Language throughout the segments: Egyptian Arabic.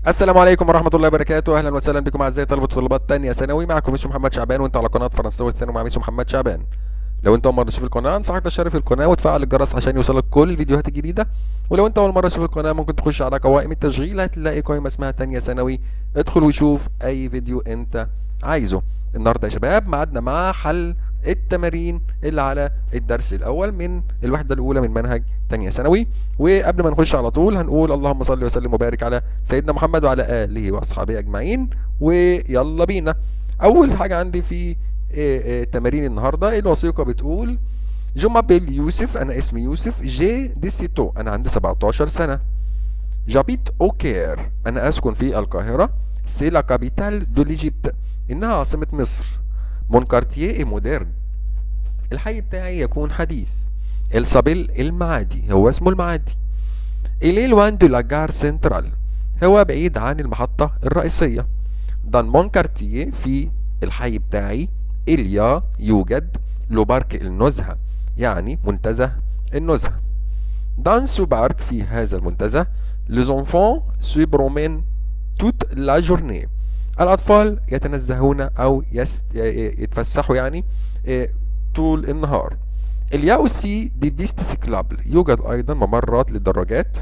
السلام عليكم ورحمة الله وبركاته، أهلا وسهلا بكم أعزائي طلبة وطلبات تانية ثانوي، معكم ميسو محمد شعبان وأنت على قناة فرنساوي الثانوي مع ميسو محمد شعبان. لو أنت أول مرة تشوف القناة أنصحك تشترك في القناة وتفعل الجرس عشان يوصلك كل الفيديوهات الجديدة، ولو أنت أول مرة تشوف القناة ممكن تخش على قوائم التشغيل هتلاقي قائمة اسمها تانية ثانوي، ادخل وشوف أي فيديو أنت عايزه. النهارده يا شباب ميعادنا مع حل التمارين اللي على الدرس الاول من الوحده الاولى من منهج تانية ثانوي وقبل ما نخش على طول هنقول اللهم صل وسلم وبارك على سيدنا محمد وعلى اله واصحابه اجمعين ويلا بينا اول حاجه عندي في آه، آه، تمارين النهارده الوثيقه بتقول جو مابيل يوسف انا اسمي يوسف جي دي سيتو انا عندي 17 سنه جابيت او كير انا اسكن في القاهره سي لا كابيتال دو ليجيبت انها عاصمه مصر مون كارتيه اي مودرن الحي بتاعي يكون حديث الصابيل المعادي هو اسمه المعادي إلي لوان دو لا جار سنترال هو بعيد عن المحطة الرئيسية دان مون كارتيه في الحي بتاعي إليا يوجد لو بارك النزهة يعني منتزه النزهة دان سو بارك في هذا المنتزه les enfants se promènent toute la journée الأطفال يتنزهون أو يست... يتفسحوا يعني إيه، طول النهار الياو سي دي بيست سيكلابل يوجد أيضا ممرات للدراجات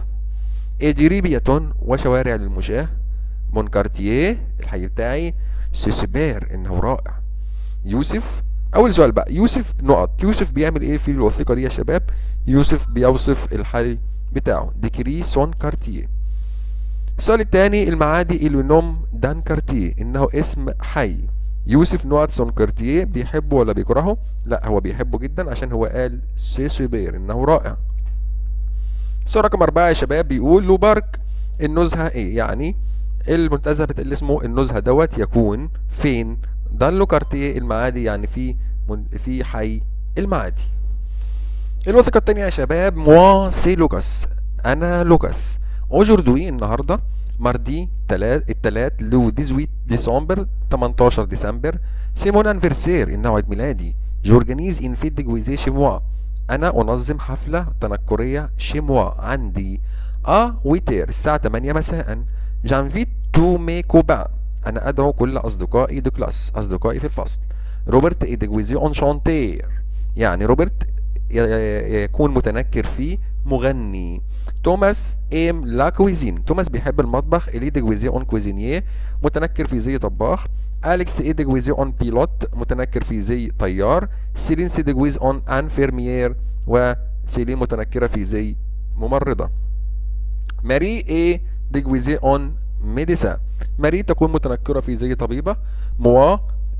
إدريبية وشوارع للمشاة مونكارتيه الحي بتاعي سيسبير إنه رائع يوسف أول سؤال بقى يوسف نقط يوسف بيعمل إيه في الوثيقة دي يا شباب يوسف بيوصف الحي بتاعه ديكري سون كارتيه السؤال الثاني المعادي إلونوم دان كارتيه إنه اسم حي يوسف نوات سون كارتيه بيحبه ولا بيكرهه؟ لا هو بيحبه جدا عشان هو قال سي سوبير إنه رائع السؤال رقم أربعة يا شباب بيقول لو بارك النزهة إيه؟ يعني المنتزه بتاع اللي اسمه النزهة دوت يكون فين؟ دان لو كارتيه المعادي يعني في من في حي المعادي الوثيقة التانية يا شباب موا سي لوكاس أنا لوكاس اجوردوي النهاردة ماردي تلات التلات لو 18 ديسمبر 18 ديسمبر سي مون انفرسير إنه عيد ميلادي جورجانيز إن فيت ديجويزي شي موا أنا أنظم حفلة تنكرية شي موا عندي أ ويتير الساعة 8 مساء جانفيت تو مي كوبان أنا أدعو كل أصدقائي دو كلاس أصدقائي في الفصل روبرت إي ديجويزي أون شانتير يعني روبرت ي- ي- يكون متنكر فيه مغني توماس ام لا كويزين توماس بيحب المطبخ الي ديجويزي اون كويزينيه متنكر في زي طباخ اليكس اي ديجويزي اون بيلوت متنكر في زي طيار سيلين سي ديجويز اون انفيرميير وسيلين متنكره في زي ممرضه ماري اي ديجويزي اون ميديسا ماري تكون متنكره في زي طبيبه موا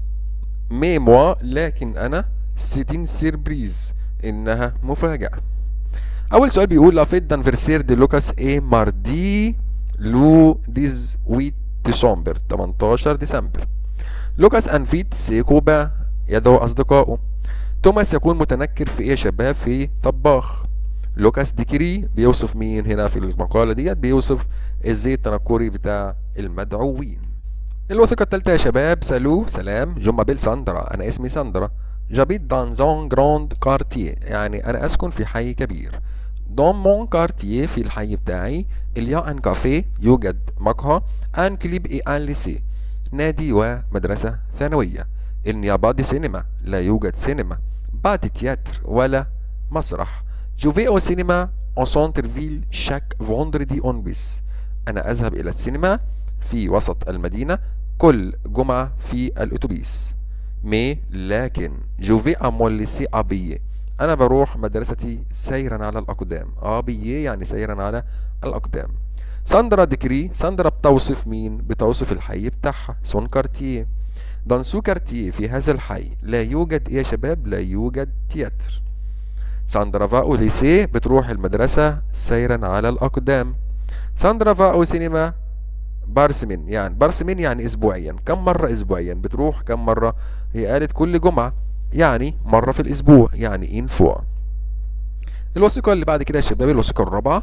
مي موا لكن انا سيتين سيربريز انها مفاجاه اول سؤال بيقول لا فيت دانفرسير دي لوكاس ايه ماردي لو 18 ديسمبر 18 ديسمبر لوكاس انفيت سيكوبا يدعو اصدقائه توماس يكون متنكر في ايه يا شباب في طباخ لوكاس ديكري بيوصف مين هنا في المقالة ديت بيوصف الزي التنكري بتاع المدعوين الوثيقة التالتة يا شباب سالو سلام جمابيل ساندرا أنا اسمي ساندرا جابيت دان زون جراند كارتيه يعني أنا أسكن في حي كبير دون مون كارتيه في الحي بتاعي اليا ان كافيه يوجد مقهى ان كليب اي ان ليسي نادي ومدرسة ثانوية النيابة دي سينما لا يوجد سينما بعد تياتر ولا مسرح جوفي او سينما اون سونتر فيل شاك فوندردي اون بيس أنا أذهب إلى السينما في وسط المدينة كل جمعة في الأتوبيس مي لكن جوفي أمون ليسي أبيي أنا بروح مدرستي سيرا على الأقدام أبيي يعني سيرا على الأقدام ساندرا ديكري ساندرا بتوصف مين بتوصف الحي بتاعها سون كارتيه دان سو كارتيه في هذا الحي لا يوجد إيه يا شباب لا يوجد تياتر ساندرا فاو ليسي بتروح المدرسة سيرا على الأقدام ساندرا فاو سينما بارسمين يعني بارسمين يعني اسبوعيا كم مرة اسبوعيا بتروح كم مرة هي قالت كل جمعة يعني مرة في الاسبوع يعني ان فوا الوثيقة اللي بعد كده يا شباب الوثيقة الرابعة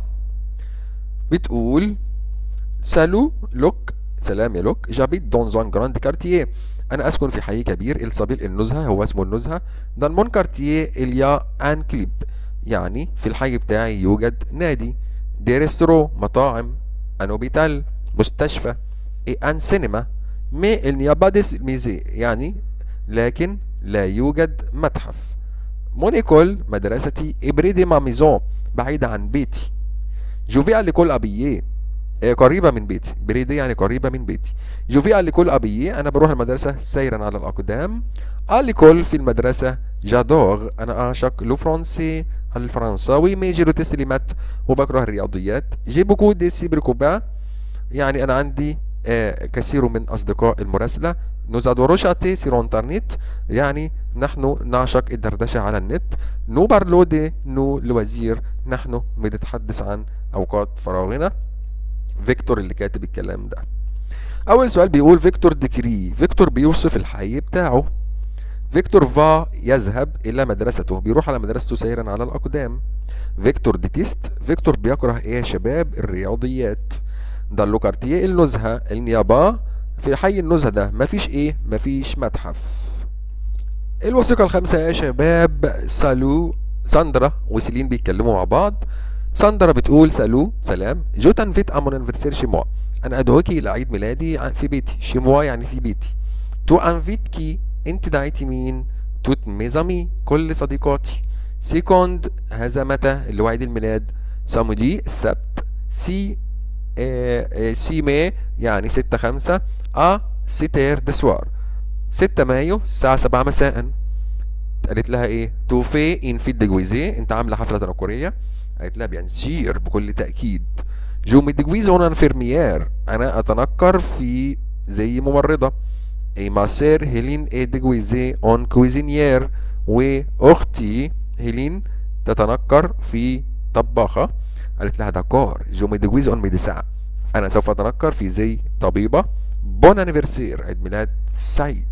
بتقول سالو لوك سلام يا لوك جابيت دون زون جراند كارتيه انا اسكن في حي كبير الصبيل النزهة هو اسمه النزهة دان مون كارتيه اليا ان كليب يعني في الحي بتاعي يوجد نادي دي ريستورو مطاعم ان اوبيتال مستشفى et un cinéma mais il n'y a pas de musée يعني لكن لا يوجد متحف mon école مدرستي est de ma maison بعيدة عن بيتي جو في لكل أبيي آه، قريبة من بيتي بريدي يعني قريبة من بيتي جو في لكل أبيي أنا بروح المدرسة سيرا على الأقدام لكل في المدرسة جادور أنا أعشق لو فرونسي الفرنساوي ميجي رو تسليمات وبكره الرياضيات جي بوكو دي سيبركوبا يعني أنا عندي آه، كثير من أصدقاء المراسلة nous adorons chatter sur internet يعني نحن نعشق الدردشة على النت نو بارلو دي نو لوزير نحن بنتحدث عن أوقات فراغنا فيكتور اللي كاتب الكلام ده أول سؤال بيقول فيكتور ديكري فيكتور بيوصف الحي بتاعه فيكتور فا يذهب إلى مدرسته بيروح على مدرسته سيرا على الأقدام فيكتور ديتيست فيكتور بيكره إيه يا شباب الرياضيات ده اللوكارتيه النزهة النيابة في حي النزهة ده مفيش ايه مفيش متحف الوثيقة الخامسة يا شباب سالو ساندرا وسيلين بيتكلموا مع بعض ساندرا بتقول سالو سلام جو تنفيت امون انفرسير شي موا انا ادعوكي الى عيد ميلادي في بيتي شي موا يعني في بيتي تو انفيت كي انت دعيتي مين توت ميزامي كل صديقاتي سيكوند هذا متى اللي هو عيد الميلاد سامودي السبت سي آه، آه، سي ماي يعني ستة خمسة ا ستير دسوار ستة مايو الساعة سبعة مساء قالت لها ايه توفي ان في ديجويزي انت عاملة حفلة تنكرية قالت لها بيان سير بكل تأكيد جو مي ديجويز اون انفيرميير انا اتنكر في زي ممرضة اي ما سير هيلين اي ديجويزي اون كويزينيير واختي هيلين تتنكر في طباخة قالت لها داكور جو مي ديجويز اون ميديسان انا سوف اتنكر في زي طبيبة بون انيفرسير عيد ميلاد سعيد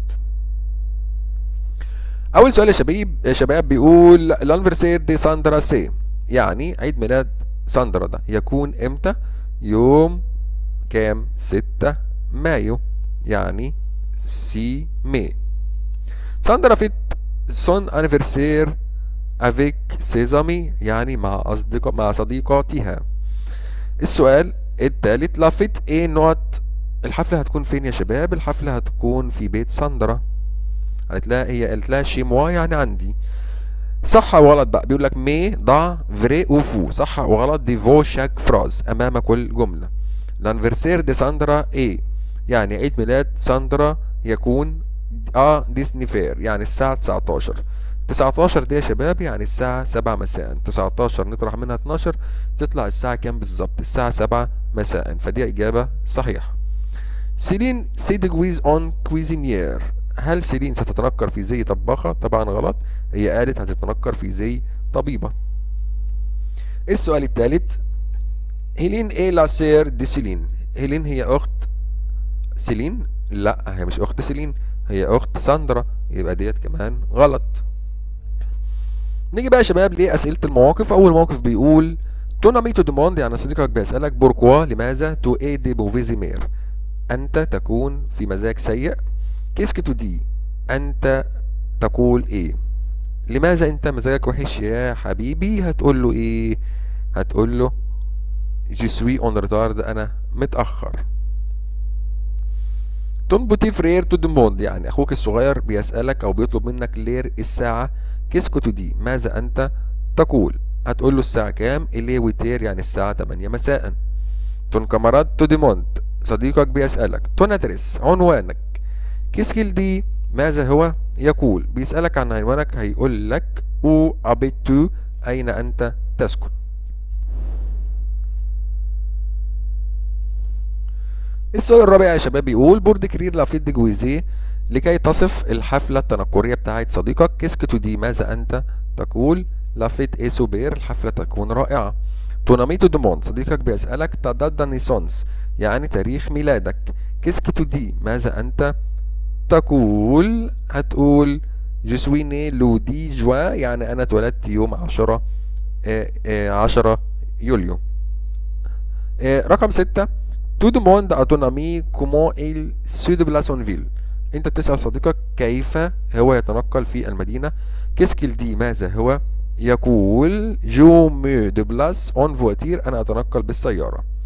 اول سؤال يا شباب يا شباب بيقول لانفرسير دي ساندرا سي يعني عيد ميلاد ساندرا ده يكون امتى يوم كام ستة مايو يعني سي مي ساندرا فيت سون انيفرسير افيك سيزامي يعني مع اصدقاء مع صديقاتها السؤال التالت لافيت ايه نوت الحفلة هتكون فين يا شباب الحفلة هتكون في بيت ساندرا قالت لها هي قالت لها شي موا يعني عندي صح وغلط بقى بيقول لك مي ضع فري او فو صح وغلط دي فو شاك فراز امام كل جمله لانفرسير دي ساندرا ايه يعني عيد ميلاد ساندرا يكون اه ديسني فير يعني الساعه 19 19 دي يا شباب يعني الساعة 7 مساء 19 نطرح منها 12 تطلع الساعة كام بالظبط الساعة 7 مساء فدي إجابة صحيحة سيلين سيدجويز اون كويزينيير هل سيلين ستتنكر في زي طباخة؟ طبعا غلط هي قالت هتتنكر في زي طبيبة السؤال الثالث هيلين ايه لا سير دي سيلين هيلين هي اخت سيلين لا هي مش اخت سيلين هي اخت ساندرا يبقى ديت كمان غلط نيجي بقى يا شباب لاسئله المواقف اول موقف بيقول تونا ميتو دوموند يعني صديقك بيسالك بوركوا لماذا تو اي دي بوفيزي مير انت تكون في مزاج سيء كيسك تو دي انت تقول ايه لماذا انت مزاجك وحش يا حبيبي هتقول له ايه هتقول له جي سوي اون ريتارد انا متاخر تون بوتي فرير تو دوموند يعني اخوك الصغير بيسالك او بيطلب منك لير الساعه كيسكو تو دي ماذا انت تقول هتقول له الساعه كام الي ويتير يعني الساعه 8 مساء تون كامارات تو ديموند صديقك بيسالك تون ادرس عنوانك كيسكيل دي ماذا هو يقول بيسالك عن عنوانك هيقول لك او ابيتو اين انت تسكن السؤال الرابع يا شباب بيقول بورد كرير لافيت دي جويزيه لكي تصف الحفلة التنكرية بتاعت صديقك كيسكتو دي ماذا أنت تقول لافيت اي سوبير الحفلة تكون رائعة توناميتو دوموند صديقك بيسألك تدادا نيسونس يعني تاريخ ميلادك كيسكتو دي ماذا أنت تقول هتقول جسويني لو دي جوا يعني أنا اتولدت يوم عشرة آه، آه، عشرة يوليو آه، رقم ستة تو دوموند اتونامي كومون il سود بلاسونفيل انت بتسأل صديقك كيف هو يتنقل في المدينة كيسكيل دي ماذا هو يقول جو مي دو بلاس اون فواتير انا اتنقل بالسيارة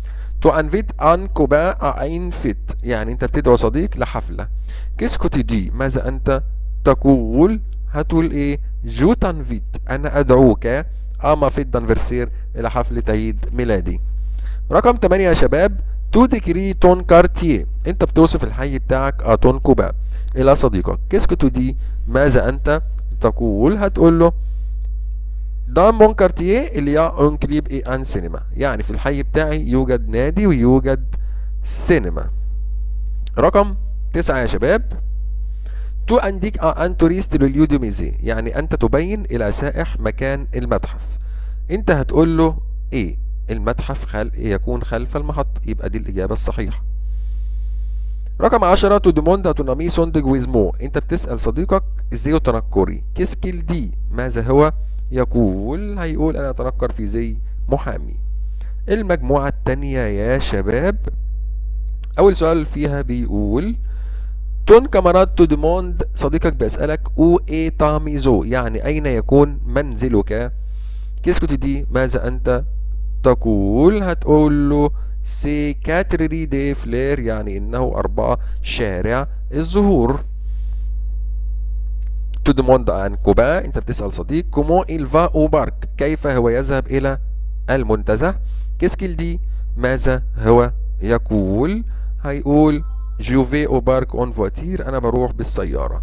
تو انفيت ان كوبا ان فيت يعني انت بتدعو صديق لحفلة كيسكو تدي ماذا انت تقول هتقول ايه جو تنفيت انا ادعوك اما فيت دانفرسير الى حفلة عيد ميلادي رقم 8 يا شباب تو ديكري تون كارتيه انت بتوصف الحي بتاعك اتون كوبا الى صديقك كيسكو تو دي ماذا انت تقول هتقول له دان مون كارتيه اللي يا اون كليب اي ان سينما يعني في الحي بتاعي يوجد نادي ويوجد سينما رقم تسعة يا شباب تو انديك ان توريست لليو دو ميزي يعني انت تبين الى سائح مكان المتحف انت هتقول له ايه المتحف خل... يكون خلف المحطة يبقى دي الإجابة الصحيحة رقم عشرة تو ديموند اتونامي سوندج ويزمو انت بتسأل صديقك ازاي تنكري كيسكيل دي ماذا هو يقول هيقول انا اتنكر في زي محامي المجموعة التانية يا شباب اول سؤال فيها بيقول تون كامارات تو ديموند صديقك بيسألك او اي تاميزو يعني اين يكون منزلك كيسكو دي ماذا انت تقول هتقول له سي كاتريري دي فلير يعني انه اربعة شارع الزهور تو ديموند عن كوبا انت بتسأل صديق كومو il va au بارك كيف هو يذهب الى المنتزه كيسكيل دي ماذا هو يقول هيقول جوفي او بارك اون فواتير انا بروح بالسيارة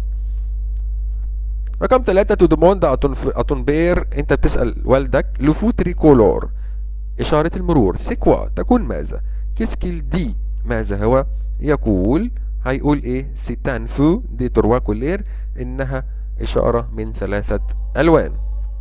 رقم ثلاثة تو ديموند اتونبير انت بتسأل والدك لفو تريكولور إشارة المرور سيكوا تكون ماذا كيسكيل دي ماذا هو يقول هيقول ايه سيتانفو دي تروا كولير انها إشارة من ثلاثة ألوان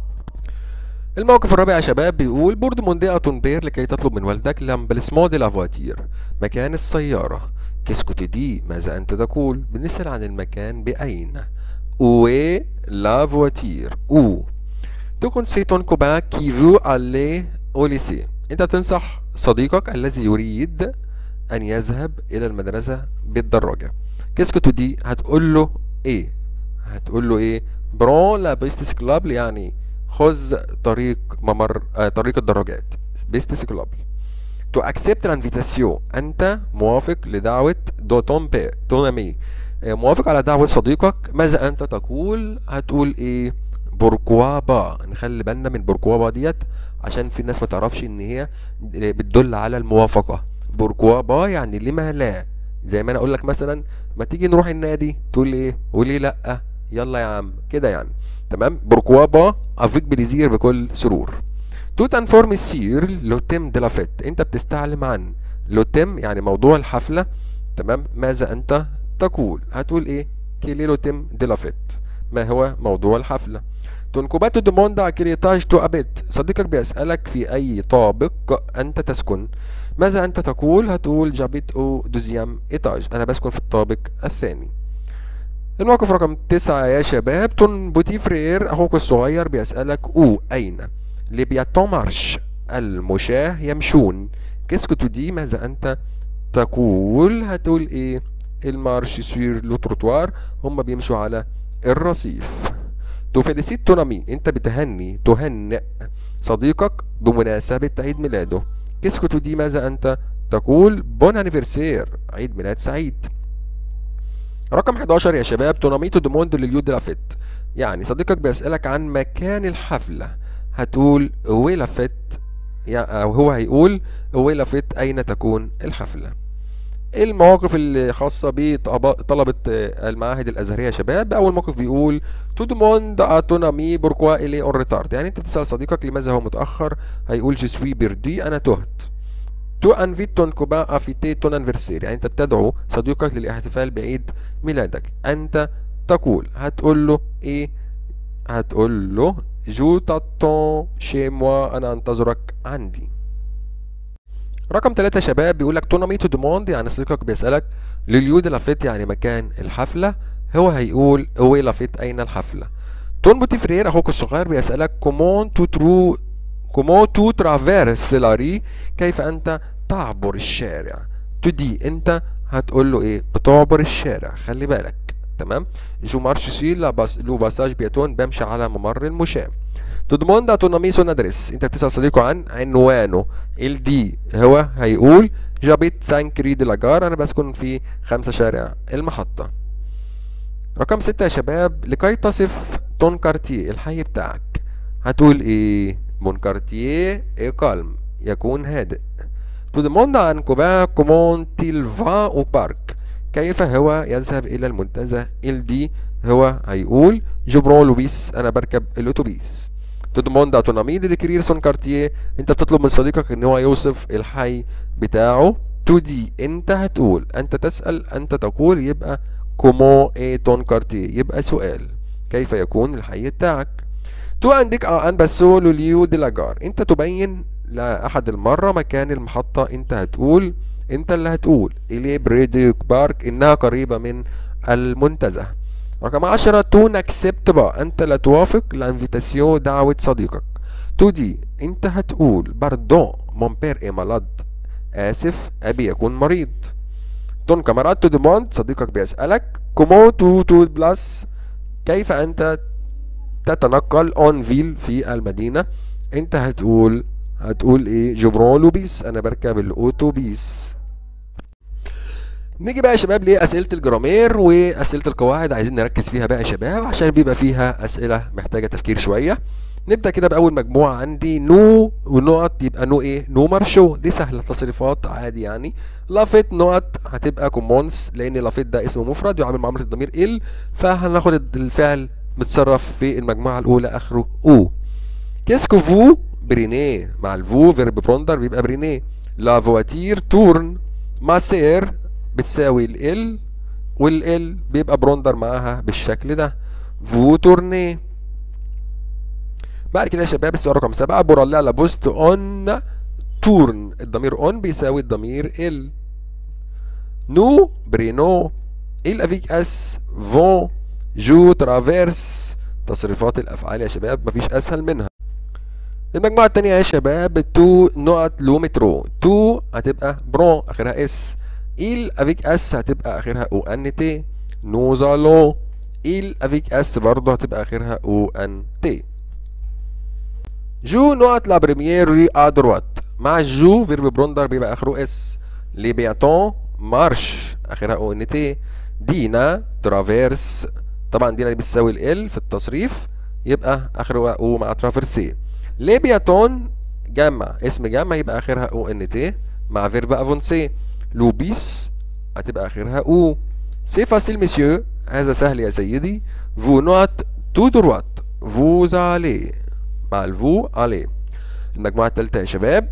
الموقف الرابع يا شباب بيقول بورد موندي اتونبير لكي تطلب من والدك لامبلسمون دي لافواتير مكان السيارة كيسكوتي دي ماذا أنت تقول بنسأل عن المكان بأين اوي لافواتير او تكون سيتون كوبا كي فو aller au lycée انت بتنصح صديقك الذي يريد ان يذهب الى المدرسة بالدراجة كيسكو دي هتقول له ايه هتقول له ايه برون لا بيست كلاب يعني خذ طريق ممر آه طريق الدراجات بيست كلاب تو اكسبت الانفيتاسيون انت موافق لدعوة دو تون بي تون امي موافق على دعوة صديقك ماذا انت تقول هتقول ايه بوركوا با نخلي بالنا من بوركوا با ديت عشان في ناس ما تعرفش ان هي بتدل على الموافقة بوركوا با يعني لما لا زي ما انا اقول لك مثلا ما تيجي نروح النادي تقول ايه وليه لا يلا يا عم كده يعني تمام بوركوا با افيك بليزير بكل سرور توت انفورم السير لوتيم دي لافيت انت بتستعلم عن لوتيم يعني موضوع الحفلة تمام ماذا انت تقول هتقول ايه كيلي لوتيم دي لافيت ما هو موضوع الحفلة تنكوباتو دوموندا كريتاج تو ابيت صديقك بيسألك في أي طابق أنت تسكن ماذا أنت تقول هتقول جابيت أو دوزيام إيتاج أنا بسكن في الطابق الثاني الموقف رقم تسعة يا شباب تون بوتي فرير أخوك الصغير بيسألك أو أين لبياتون مارش المشاة يمشون كيسكو دي ماذا أنت تقول هتقول إيه المارش سوير لو تروتوار هم بيمشوا على الرصيف تفيليسيت تونامي انت بتهني تهنئ صديقك بمناسبة عيد ميلاده كيسكو دي ماذا انت تقول بون انيفرسير عيد ميلاد سعيد رقم 11 يا شباب توناميتو دوموند لليو دي لافيت يعني صديقك بيسألك عن مكان الحفلة هتقول وي لافيت او هو هيقول وي لافيت اين تكون الحفلة المواقف اللي خاصة بطلبة المعاهد الأزهرية يا شباب أول موقف بيقول تو دوموند اتونامي بوركوا إلي أون ريتارد يعني أنت بتسأل صديقك لماذا هو متأخر هيقول جي سوي بيردي أنا تهت تو انفيت تون كوبا افيتي تون انفرسير يعني أنت بتدعو صديقك للاحتفال بعيد ميلادك أنت تقول هتقول له إيه هتقول له جو تاتون شي موا أنا أنتظرك عندي رقم ثلاثة يا شباب بيقول لك توناميتو دوموند يعني صديقك بيسألك لليو دي لافيت يعني مكان الحفلة هو هيقول وي لافيت أين الحفلة تون بوتي فرير أخوك الصغير بيسألك كومون تو ترو كومون تو ترافيرس لاري كيف أنت تعبر الشارع تدي أنت هتقول له إيه بتعبر الشارع خلي بالك تمام جو مارش سي لا باس لو باساج بيتون بمشي على ممر المشاة تضمن ا ton ami son adresse انت بتسأل صديقه عن عنوانه الدي هو هيقول جابيت سان كري دي لاجار انا بسكن في خمسة شارع المحطة رقم ستة يا شباب لكي تصف تون كارتيه الحي بتاعك هتقول ايه مون كارتيه ايه كالم يكون هادئ تو demande عن كوبا كومون تيل فا او بارك كيف هو يذهب الى المنتزه الدي هو هيقول جبرون لوبيس انا بركب الاتوبيس تو demande à ton ami de décrire son quartier انت بتطلب من صديقك ان هو يوصف الحي بتاعه تو دي انت هتقول انت تسأل انت تقول يبقى كومون اي تون كارتيه يبقى سؤال كيف يكون الحي بتاعك تو عندك ان باسو لوليو دي لاجار انت تبين لأحد المرة مكان المحطة انت هتقول انت اللي هتقول إلي بريديك بارك انها قريبة من المنتزه رقم عشرة تو نكسبت بقى انت لا توافق لانفيتاسيون دعوة صديقك تو دي انت هتقول باردون مون بير اي مالاد اسف ابي يكون مريض تون كامارات تو ديموند صديقك بيسألك كومو تو تو بلاس كيف انت تتنقل اون فيل في المدينة انت هتقول هتقول ايه جبران لوبيس انا بركب الاوتوبيس نيجي بقى يا شباب لاسئله الجرامير واسئله القواعد عايزين نركز فيها بقى يا شباب عشان بيبقى فيها اسئله محتاجه تفكير شويه نبدا كده باول مجموعه عندي نو ونقط يبقى نو ايه نو مارشو دي سهله تصريفات عادي يعني لافيت نقط هتبقى كومونس لان لافيت ده اسم مفرد يعامل معامله الضمير ال فهناخد الفعل متصرف في المجموعه الاولى اخره او كيسكو فو برينيه مع الفو فيرب بروندر بيبقى برينيه لا فواتير تورن مع سير بتساوي ال والال بيبقى بروندر معاها بالشكل ده فو تورني بعد كده يا شباب السؤال رقم سبعة بوراللا لابوست اون تورن الضمير اون بيساوي الضمير ال نو برينو il avec اس فون جو ترافيرس تصريفات الافعال يا شباب مفيش اسهل منها المجموعة التانية يا شباب تو نقط لو مترو تو هتبقى برون اخرها اس il avec اس هتبقى اخرها او ان تي nous allons il avec اس برضه هتبقى اخرها او ان تي جو نقط لا بريمير ري ا دروات مع الجو فيرب بروندر بيبقى اخره اس لي بياتون مارش اخرها او ان تي دينا ترافيرس طبعا دينا دي بتساوي ال في التصريف يبقى اخره او مع ترافيرسي لي بياتون جمع اسم جمع يبقى اخرها او ان تي مع فيرب افونسي لوبيس هتبقى اخرها او سي فاسيل مسيو هذا سهل يا سيدي فو نوت تو دروات فوز عليه مع الفو عليه المجموعة التالتة يا شباب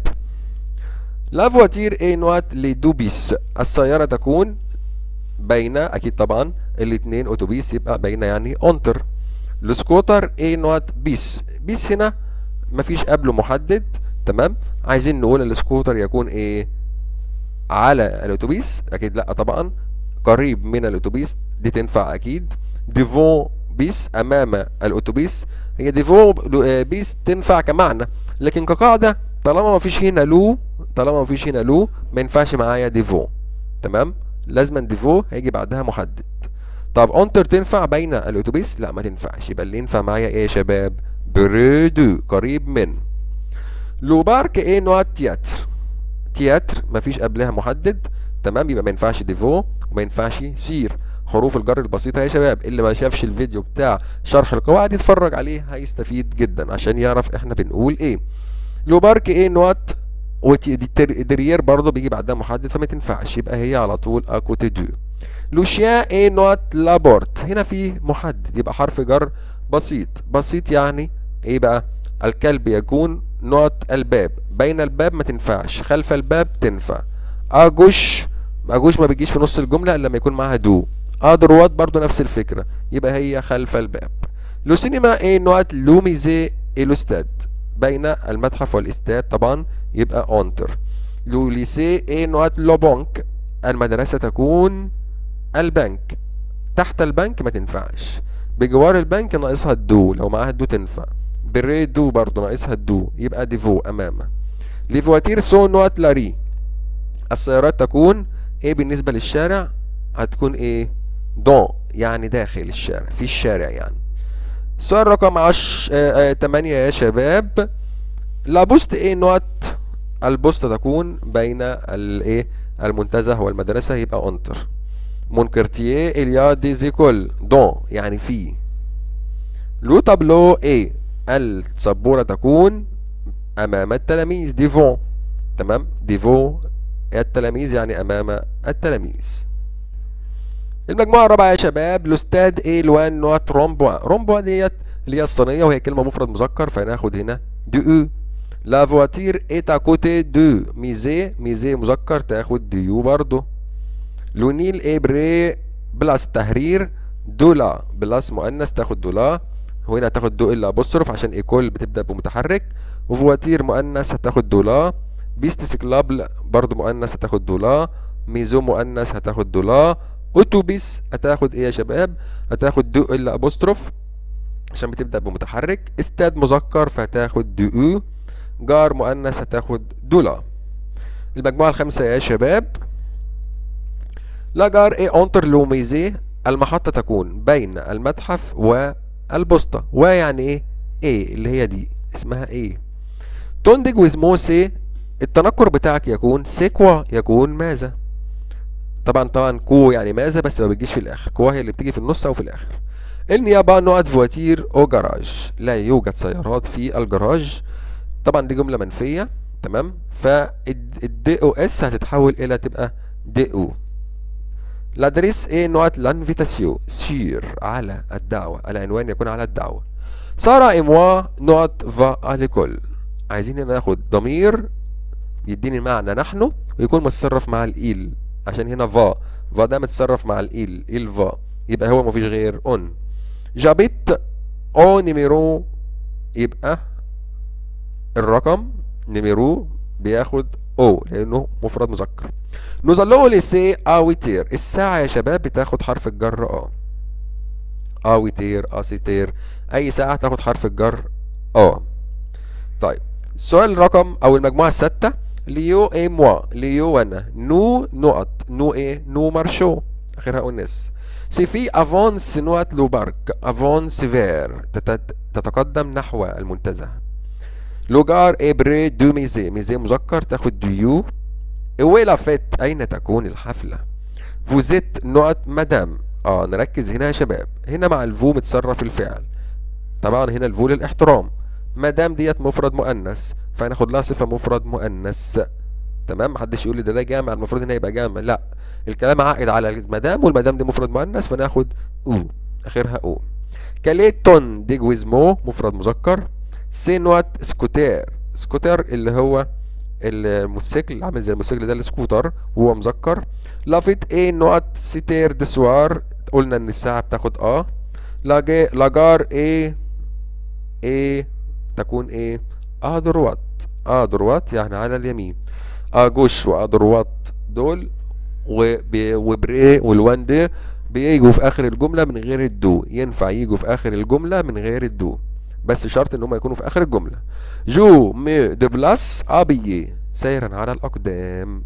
لا فواتير اي نوت لي دو بيس السيارة تكون بين اكيد طبعا الاتنين اتوبيس يبقى بين يعني اونتر السكوتر اي نوت بيس بيس هنا مفيش قبله محدد تمام عايزين نقول السكوتر يكون ايه على الاتوبيس اكيد لا طبعا قريب من الاتوبيس دي تنفع اكيد ديفون بيس امام الاتوبيس هي ديفون بيس تنفع كمعنى لكن كقاعده طالما ما فيش هنا لو طالما ما فيش هنا لو ما ينفعش معايا ديفون تمام لازما ديفو هيجي بعدها محدد طب اونتر تنفع بين الاتوبيس لا ما تنفعش يبقى اللي ينفع معايا ايه يا شباب برودو قريب من لو بارك ايه نوع تياتر تياتر مفيش قبلها محدد تمام يبقى ما ينفعش ديفو وما ينفعش سير حروف الجر البسيطة يا شباب اللي ما شافش الفيديو بتاع شرح القواعد يتفرج عليه هيستفيد جدا عشان يعرف احنا بنقول ايه لو بارك ايه نوات ودريير برضه بيجي بعدها محدد فما تنفعش يبقى هي على طول اكوتي دو لوشيا ايه نوت لابورت هنا في محدد يبقى حرف جر بسيط بسيط يعني ايه بقى الكلب يكون نوت الباب بين الباب ما تنفعش خلف الباب تنفع اجوش اجوش ما بيجيش في نص الجمله الا لما يكون معاها دو ادروات برضو نفس الفكره يبقى هي خلف الباب لو سينما ايه نوت لوميزي الاستاد بين المتحف والاستاد طبعا يبقى اونتر لو ليسي ايه نوت لو بونك المدرسه تكون البنك تحت البنك ما تنفعش بجوار البنك ناقصها الدو لو معاها الدو تنفع بري دو برضه ناقصها الدو يبقى ديفو امامه ليفواتير سو نوت لاري السيارات تكون ايه بالنسبه للشارع هتكون ايه دون يعني داخل الشارع في الشارع يعني السؤال رقم عش... آه، آه، تمانية يا شباب لا بوست ايه نوت البوست تكون بين الايه المنتزه والمدرسة يبقى اونتر مون كارتييه اليا دي زيكول دون يعني في لو تابلو ايه السبورة تكون امام التلاميذ ديفون تمام ديفون التلاميذ يعني امام التلاميذ المجموعة الرابعة يا شباب لوستاد ايه لوان نوت رومبوا رومبوا ديت اللي هي الصينية وهي كلمة مفرد مذكر فهناخد هنا دو او لا فواتير ايت كوتي دو ميزي ميزي مذكر تاخد ديو برضو لونيل ابري بلاس تهرير دولا بلاس مؤنث تاخد دولا وهنا هتاخد دو الا ابوستروف عشان ايكول بتبدا بمتحرك وفواتير مؤنث هتاخد دولا بيست سيكلابل برضو مؤنث هتاخد دولا ميزو مؤنث هتاخد دولا اوتوبيس هتاخد ايه يا شباب هتاخد دو الا ابوستروف عشان بتبدا بمتحرك استاد مذكر فهتاخد دو او جار مؤنث هتاخد دولا المجموعه الخامسه يا شباب لا جار ايه اونتر لو ميزي المحطه تكون بين المتحف والبوسطه ويعني ايه ايه اللي هي دي اسمها ايه تندج وزموسي التنكر بتاعك يكون سيكوا يكون ماذا طبعا طبعا كو يعني ماذا بس ما بتجيش في الاخر كو هي اللي بتيجي في النص او في الاخر النيابة نقط فواتير او جراج لا يوجد سيارات في الجراج طبعا دي جملة منفية تمام فالدي او اس هتتحول الى تبقى دي او لادريس ايه نقط لانفيتاسيو سير على الدعوة العنوان يكون على الدعوة سارة ايموا نقط فا اليكول عايزين ناخد ضمير يديني معنى نحن ويكون متصرف مع الايل عشان هنا فا فا ده متصرف مع الايل ايل فا يبقى هو مفيش غير اون جابيت او نيميرو يبقى الرقم نيميرو بياخد او لانه مفرد مذكر نوزالو لسي اويتير الساعة يا شباب بتاخد حرف الجر اه اويتير اسيتير اي ساعة تاخد حرف الجر اه طيب السؤال رقم او المجموعة الستة ليو اي موا ليو وانا نو نقط نو ايه نو مارشو اخرها اونس سي في افونس نوات لو بارك افونس فير تتقدم نحو المنتزه لوجار ابري دو ميزي ميزي مذكر تاخد ديو ويلا فيت اين تكون الحفلة فوزيت نقط مدام اه نركز هنا يا شباب هنا مع الفو متصرف الفعل طبعا هنا الفو للاحترام مدام ديت مفرد مؤنث فهناخد لها صفة مفرد مؤنث تمام محدش يقول لي ده ده جامع المفروض هنا يبقى جامع لا الكلام عائد على المدام والمدام دي مفرد مؤنث فناخد او اخرها او كاليتون دي جويزمو مفرد مذكر سينوات سكوتير سكوتير اللي هو الموتوسيكل عامل زي الموتوسيكل ده السكوتر وهو مذكر لافيت ايه نوت سيتير دسوار قلنا ان الساعة بتاخد اه لاجي لاجار ايه ايه تكون ايه اه دروات اه دروات يعني على اليمين اه جوش واه دروات دول وبي- وبري والوان دي بيجوا في اخر الجملة من غير الدو ينفع يجوا في اخر الجملة من غير الدو بس شرط ان هم يكونوا في اخر الجملة جو مي دو بلاس ابيي سيرا على الاقدام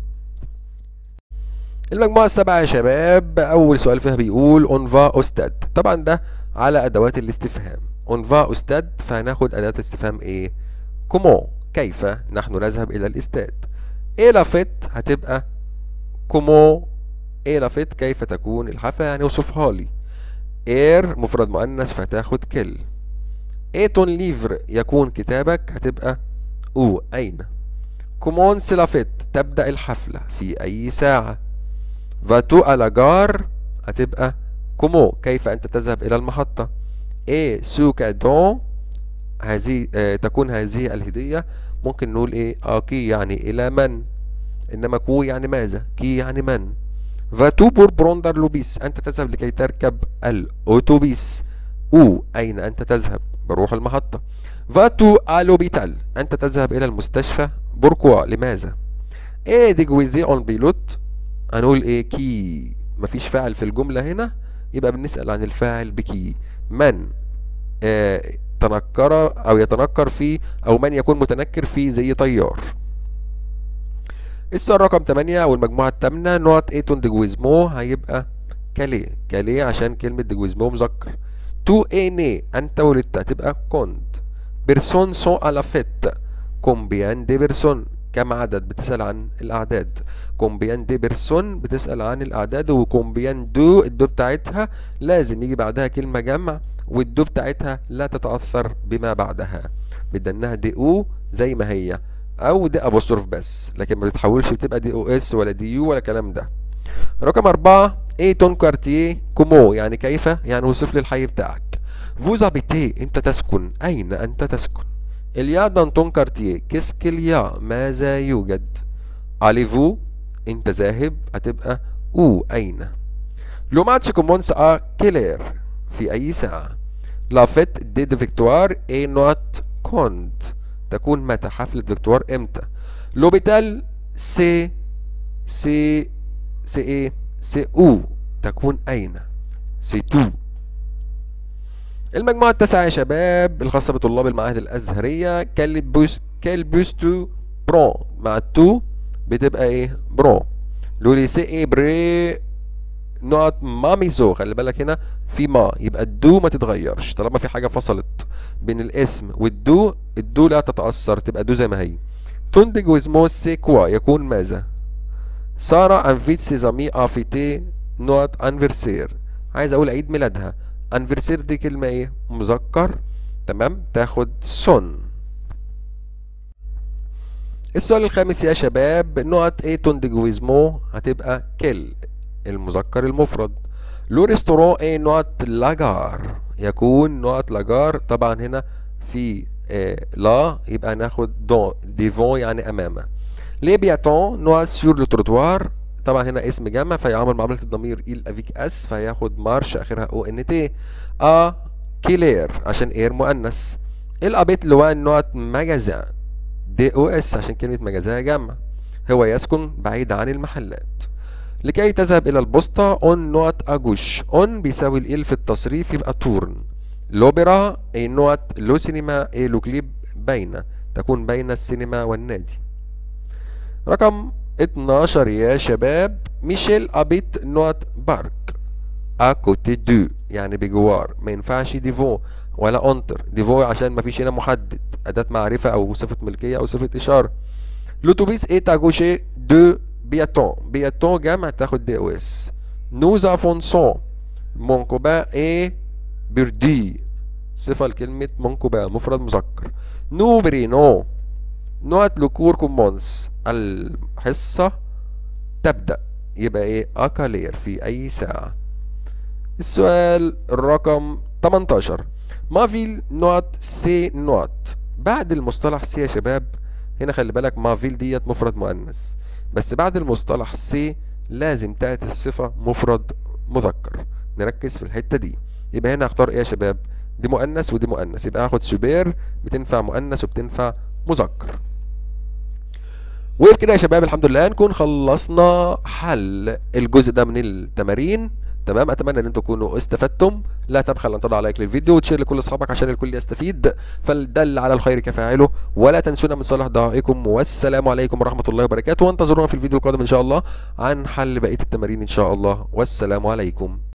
المجموعة السبعة يا شباب أول سؤال فيها بيقول اونفا أستاذ طبعا ده على أدوات الاستفهام اونفا أستاذ فهناخد أداة استفهام إيه؟ كومو كيف نحن نذهب إلى الاستاد إيه لافيت هتبقى كومو إيه لافيت كيف تكون الحفلة يعني وصفها لي إير مفرد مؤنث فتاخد كل إيه تون ليفر يكون كتابك هتبقى أو أين كومون سلافيت تبدأ الحفلة في أي ساعة فاتو ألاجار هتبقى كومو كيف أنت تذهب إلى المحطة إيه سو كادون هذه آه تكون هذه الهدية ممكن نقول إيه آكي يعني إلى من إنما كو يعني ماذا كي يعني من فاتو بور بروندر لوبيس أنت تذهب لكي تركب الأوتوبيس أو أين أنت تذهب بروح المحطة فاتو ألوبيتال أنت تذهب إلى المستشفى بوركوا لماذا إيه دي جويزي أون بيلوت هنقول إيه كي مفيش فاعل في الجملة هنا يبقى بنسأل عن الفاعل بكي من آه تنكر أو يتنكر فيه أو من يكون متنكر فيه زي طيار السؤال رقم 8 والمجموعة الثامنة نوت ايتون دي جويزمو هيبقى كالي كالي عشان كلمة ديجويزمو مذكر تو اي ني انت ولدت هتبقى كونت بيرسون سون على فيت كومبيان دي بيرسون كم عدد بتسأل عن الأعداد كومبيان دي بيرسون بتسأل عن الأعداد وكومبيان دو الدو بتاعتها لازم يجي بعدها كلمة جمع والدو بتاعتها لا تتأثر بما بعدها بدنها دي او زي ما هي او دي ابوستروف بس لكن ما تتحولش بتبقى دي او اس ولا دي يو ولا الكلام ده رقم أربعة ايه تون كارتيه كومو يعني كيف يعني وصف لي الحي بتاعك فوز habitez انت تسكن اين انت تسكن اليا دان تون كارتيه كيسكيليا ماذا يوجد اليفو انت ذاهب هتبقى او اين لو ماتش كومونس ا كيلير في اي ساعة لا فيت دي دي فيكتوار اي نوت كونت تكون متى حفلة فيكتوار امتى لوبيتال سي سي سي ايه سي او تكون اين سي تو المجموعة التاسعة يا شباب الخاصة بطلاب المعاهد الأزهرية كالبوس كالبوستو برون مع التو بتبقى ايه برون لو ليسي ايه بري نقط ماميزو خلي بالك هنا في ما يبقى الدو ما تتغيرش طالما في حاجة فصلت بين الاسم والدو الدو لا تتأثر تبقى دو زي ما هي تنتج وزمو سيكوا يكون ماذا سارة انفيت سيزامي افيتي نوت انفرسير عايز اقول عيد ميلادها انفرسير دي كلمة ايه مذكر تمام تاخد سون السؤال الخامس يا شباب نقط ايه تنتج ويزمو هتبقى كل المذكر المفرد لو ريستورون ايه نقط لاجار يكون نقط لاجار طبعا هنا في إيه لا يبقى ناخد دون ديفون يعني امامه لي بياتون نقط سور لو تروتوار طبعا هنا اسم جمع فيعمل معاملة الضمير إل أفيك أس فياخد مارش آخرها أو إن تي أ كيلير عشان إير مؤنث الأبيت لوان نوت مجازا دي أو إس عشان كلمة مجازا جمع هو يسكن بعيد عن المحلات لكي تذهب إلى البوسطة أون نوت أجوش أون بيساوي الإل في التصريف يبقى تورن لوبرا أي نوت لو سينما أي لو كليب بين تكون بين السينما والنادي رقم 12 يا شباب ميشيل ابيت نوت بارك اكوتي دو يعني بجوار ما ينفعش ديفو ولا اونتر ديفو عشان ما فيش هنا محدد اداة معرفة او صفة ملكية او صفة اشارة لوتوبيس ايه تاغوشي دو بياتون بياتون جمع تاخد دي او اس نوز افونسون مونكوبا ايه بردي صفة لكلمة مونكوبا مفرد مذكر نو برينو نوت لكور كومونس الحصة تبدأ يبقى ايه اكالير في اي ساعة السؤال الرقم 18 مافيل نوت سي نوت بعد المصطلح سي يا شباب هنا خلي بالك مافيل ديت مفرد مؤنث بس بعد المصطلح سي لازم تأتي الصفة مفرد مذكر نركز في الحتة دي يبقى هنا هختار ايه يا شباب دي مؤنث ودي مؤنث يبقى هاخد سوبير بتنفع مؤنث وبتنفع مذكر وبكده يا شباب الحمد لله نكون خلصنا حل الجزء ده من التمارين تمام اتمنى ان انتم تكونوا استفدتم لا تبخل ان تضع لايك للفيديو وتشير لكل اصحابك عشان الكل يستفيد فالدل على الخير كفاعله ولا تنسونا من صالح دعائكم والسلام عليكم ورحمه الله وبركاته وانتظرونا في الفيديو القادم ان شاء الله عن حل بقيه التمارين ان شاء الله والسلام عليكم